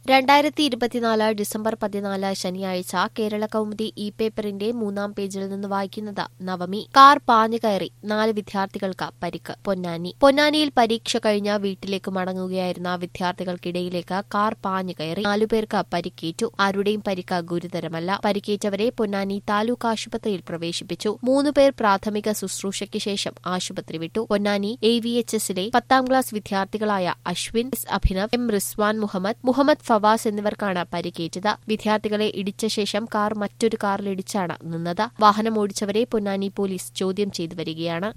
രണ്ടായിരത്തി ഇരുപത്തിനാല് ഡിസംബർ പതിനാല് ശനിയാഴ്ച കേരള കൗമുദി ഇ പേപ്പറിന്റെ മൂന്നാം പേജിൽ നിന്ന് വായിക്കുന്നത് നവമി കാർ പാഞ്ഞു കയറി നാല് വിദ്യാർത്ഥികൾക്ക് പരിക്ക് പൊന്നാനി പൊന്നാനിയിൽ പരീക്ഷ കഴിഞ്ഞ് വീട്ടിലേക്ക് മടങ്ങുകയായിരുന്ന വിദ്യാർത്ഥികൾക്കിടയിലേക്ക് കാർ പാഞ്ഞു കയറി നാലുപേർക്ക് പരിക്കേറ്റു ആരുടെയും പരിക്ക് ഗുരുതരമല്ല പരിക്കേറ്റവരെ പൊന്നാനി താലൂക്ക് ആശുപത്രിയിൽ പ്രവേശിപ്പിച്ചു മൂന്നുപേർ പ്രാഥമിക ശുശ്രൂഷയ്ക്ക് ശേഷം ആശുപത്രി വിട്ടു പൊന്നാനി എ വി എച്ച് എസിലെ പത്താം ക്ലാസ് വിദ്യാർത്ഥികളായ അശ്വിൻ എസ് അഭിനവ് എം റിസ്വാൻ മുഹമ്മദ് മുഹമ്മദ് ഫവാസ് എന്നിവർക്കാണ് പരിക്കേറ്റത് വിദ്യാർത്ഥികളെ ഇടിച്ച ശേഷം കാർ മറ്റൊരു കാറിലിടിച്ചാണ് നിന്നത് വാഹനം ഓടിച്ചവരെ പൊന്നാനി പോലീസ് ചോദ്യം ചെയ്തു വരികയാണ്